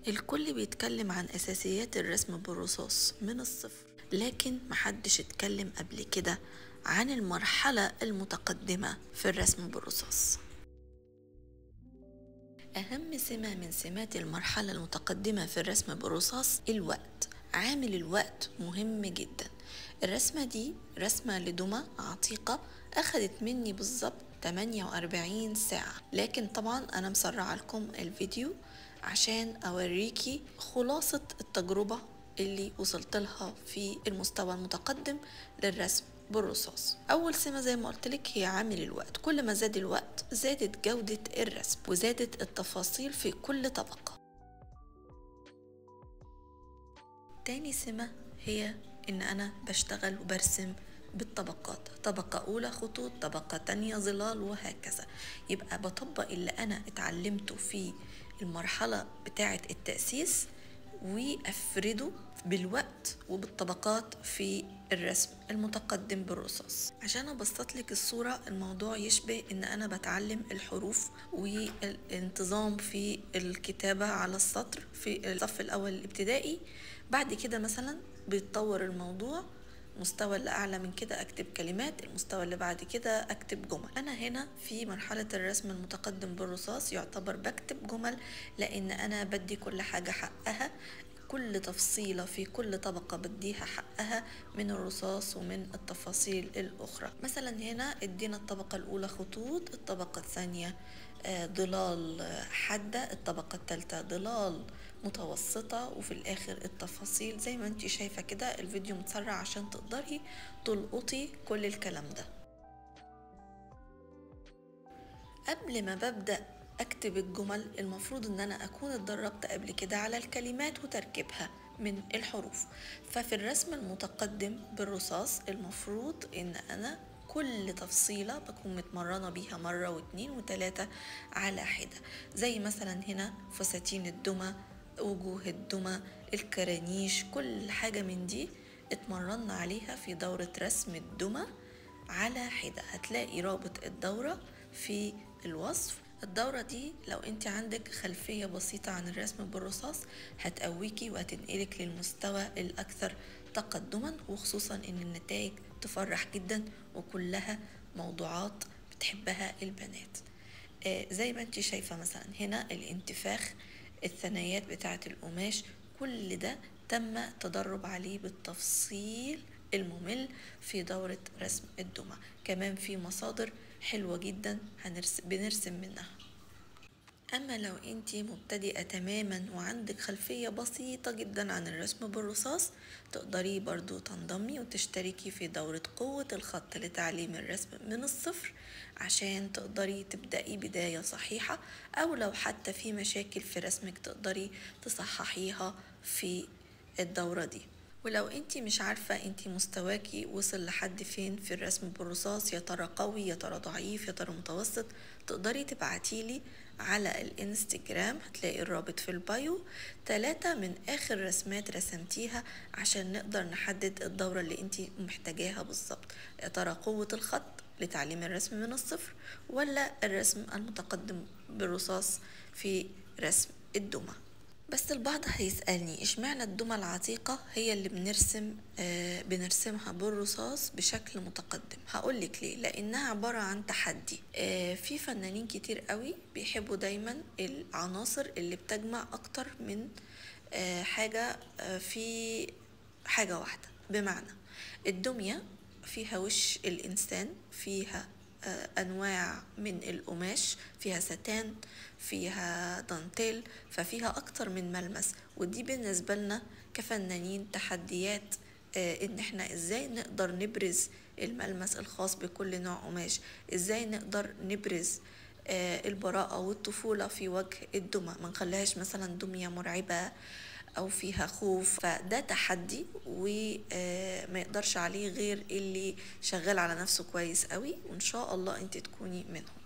الكل بيتكلم عن أساسيات الرسم بالرصاص من الصفر لكن محدش اتكلم قبل كده عن المرحلة المتقدمة في الرسم بالرصاص أهم سمة من سمات المرحلة المتقدمة في الرسم بالرصاص الوقت عامل الوقت مهم جدا الرسمة دي رسمة لدمى عتيقة أخدت مني بالظبط 48 ساعة لكن طبعا أنا مسرعة لكم الفيديو عشان أوريكي خلاصة التجربة اللي وصلت لها في المستوى المتقدم للرسم بالرصاص أول سمة زي ما قلت لك هي عامل الوقت كل ما زاد الوقت زادت جودة الرسم وزادت التفاصيل في كل طبقة تاني سمة هي إن أنا بشتغل وبرسم بالطبقات طبقة أولى خطوط طبقة تانية ظلال وهكذا يبقى بطبق اللي أنا اتعلمته في المرحلة بتاعة التأسيس وأفرده بالوقت وبالطبقات في الرسم المتقدم بالرصاص عشان ابسط لك الصورة الموضوع يشبه ان انا بتعلم الحروف والانتظام في الكتابة على السطر في الصف الاول الابتدائي بعد كده مثلا بيتطور الموضوع المستوى اللي أعلى من كده أكتب كلمات المستوى اللي بعد كده أكتب جمل أنا هنا في مرحلة الرسم المتقدم بالرصاص يعتبر بكتب جمل لأن أنا بدي كل حاجة حقها كل تفصيلة في كل طبقة بديها حقها من الرصاص ومن التفاصيل الأخرى مثلا هنا ادينا الطبقة الأولى خطوط الطبقة الثانية ضلال حادة الطبقة الثالثة ضلال متوسطة وفي الآخر التفاصيل زي ما انت شايفة كده الفيديو متسرع عشان تقدري تلقطي كل الكلام ده قبل ما ببدأ أكتب الجمل المفروض إن أنا أكون اتدربت قبل كده على الكلمات وتركيبها من الحروف ففي الرسم المتقدم بالرصاص المفروض إن أنا كل تفصيلة بكون متمرنة بيها مرة واتنين وتلاتة على حدة زي مثلا هنا فساتين الدمى وجوه الدمى الكرانيش كل حاجة من دي اتمرنا عليها في دورة رسم الدمى على حدة هتلاقي رابط الدورة في الوصف الدورة دي لو انت عندك خلفية بسيطة عن الرسم بالرصاص هتقويكي وهتنقلك للمستوى الأكثر تقدما وخصوصا ان النتائج تفرح جدا وكلها موضوعات بتحبها البنات آه زي ما انت شايفة مثلا هنا الانتفاخ الثنايات بتاعة القماش كل ده تم تدرب عليه بالتفصيل الممل في دورة رسم الدمى كمان في مصادر حلوة جدا هنرسم بنرسم منها أما لو أنت مبتدئة تماما وعندك خلفية بسيطة جدا عن الرسم بالرصاص تقدري برضو تنضمي وتشتركي في دورة قوة الخط لتعليم الرسم من الصفر عشان تقدري تبدأي بداية صحيحة أو لو حتى في مشاكل في رسمك تقدري تصححيها في الدورة دي ولو انت مش عارفة انت مستواكي وصل لحد فين في الرسم بالرصاص يا ترى قوي يا ترى ضعيف يا ترى متوسط تقدري تبعتيلي على الانستجرام هتلاقي الرابط في البايو تلاتة من اخر رسمات رسمتيها عشان نقدر نحدد الدورة اللي انت محتاجاها بالظبط يا ترى قوة الخط لتعليم الرسم من الصفر ولا الرسم المتقدم بالرصاص في رسم الدمى بس البعض هيسألني اشمعنى الدمى العتيقة هي اللي بنرسم آه بنرسمها بالرصاص بشكل متقدم هقولك ليه لانها عبارة عن تحدي آه في فنانين كتير قوي بيحبوا دايما العناصر اللي بتجمع اكتر من آه حاجة آه في حاجة واحدة بمعنى الدمية فيها وش الانسان فيها أنواع من القماش فيها ستان فيها دانتيل ففيها أكتر من ملمس ودي بالنسبة لنا كفنانين تحديات إن إحنا إزاي نقدر نبرز الملمس الخاص بكل نوع قماش إزاي نقدر نبرز البراءة والطفولة في وجه الدمى ما نخليهاش مثلا دمية مرعبة او فيها خوف فده تحدي وما يقدرش عليه غير اللي شغال على نفسه كويس قوي وان شاء الله انت تكوني منهم